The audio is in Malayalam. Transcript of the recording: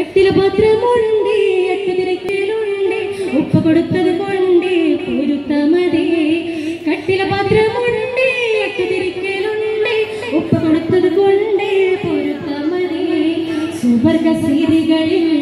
കട്ടില പാത്രമുണ്ട് എട്ടുതിരക്കലുണ്ട് ഉപ്പ് കൊടുത്തത് കൊണ്ട് പൊരുത്തമതേ കട്ടില പാത്രമുണ്ട് എട്ടുതിരക്കലുണ്ട് ഉപ്പ് കൊടുത്തത് കൊണ്ട് പൊരുത്തമതേ സുവർഗ സീരികളിൽ